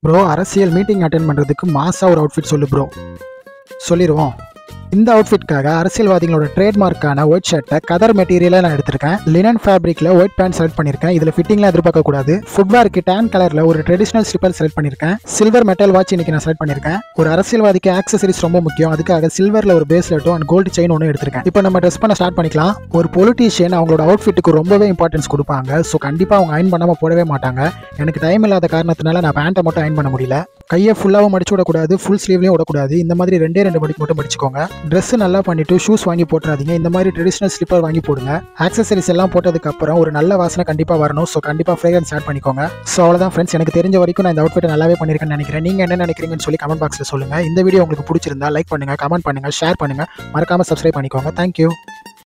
bro அரசியல் meeting attend பண்ணுறதுக்கு மாசாக ஒரு அவுட்ஃபிட் சொல்லு ப்ரோ சொல்லிடுவோம் இந்த அவுட்ஃபிட்காக அரசியல்வாதிகளோட ட்ரேட்மார்க்கான ஒயிட் ஷர்ட்டை கதர் மெட்டீரியலாக நான் எடுத்திருக்கேன் லினன் ஃபேப்ரிக்கில் ஒயிட் பேண்ட் செலக்ட் பண்ணியிருக்கேன் இதில் ஃபிட்டிங்லாம் எதிர்பார்க்க கூடாது ஃபுட்வேருக்கு டேன் கலரில் ஒரு ட்ரெடிஷனல் ஸ்லிப்பர் செலக்ட் பண்ணியிருக்கேன் சில்வர் மெட்டல் வாட்ச் இன்னைக்கு நான் செலக்ட் பண்ணியிருக்கேன் ஒரு அரசியல்வாதிக்கு ஆக்சசரிஸ் ரொம்ப முக்கியம் அதுக்காக சில்வரில் ஒரு பிரேஸ்லெட்டும் அண்ட் கோல்டு செயின் ஒன்று எடுத்திருக்கேன் இப்போ நம்ம ட்ரெஸ் பண்ண ஸ்டார்ட் பண்ணிக்கலாம் ஒரு பொலிட்டீஷியன் அவங்களோட அவுட்ஃபிட்டுக்கு ரொம்பவே இம்பார்ட்டன்ஸ் கொடுப்பாங்க ஸோ கண்டிப்பாக அவங்க அயன் பண்ணாமல் போடவே மாட்டாங்க எனக்கு டைம் இல்லாத காரணத்தினால நான் பேண்ட்டை மட்டும் அயன் பண்ண முடியல கையை ஃபுல்லாகவும் மடிச்சு விடக்கூடாது ஃபுல் ஸ்லீவ்லையும் விடக்கூடாது இந்த மாதிரி ரெண்டே ரெண்டு மடிக்கு மட்டும் மடிச்சுக்கோங்க ட்ரெஸ் நல்லா பண்ணிட்டு ஷூஸ் வாங்கி போட்டுறாதீங்க இந்த மாதிரி ட்ரெடிஷனல் ஸ்லிப்பர் வாங்கி போடுங்க ஆக்சசரிஸ் எல்லாம் போட்டதுக்கு அப்புறம் ஒரு நல்ல வாசனை கண்டிப்பாக வரணும் ஸோ கண்டிப்பாக ஃப்ரேக்ரன்ஸ் ஆட் பண்ணிக்கோங்க ஸோ அவ்வளோதான் ஃப்ரெண்ட்ஸ் எனக்கு தெரிஞ்ச வரைக்கும் நான் இந்த அவுட்ஃபிட்டை நல்லாவே பண்ணியிருக்கேன்னு நினைக்கிறேன் நீங்கள் என்ன நினைக்கிறீங்கன்னு சொல்லி கமெண்ட் பாக்ஸில் சொல்லுங்கள் இந்த வீடியோ உங்களுக்கு பிடிச்சிருந்தா லைக் பண்ணுங்கள் கமெண்ட் பண்ணுங்கள் ஷேர் பண்ணுங்கள் மறக்காமல் சப்ஸ்கிரைப் பண்ணிக்கோங்க தேங்க்யூ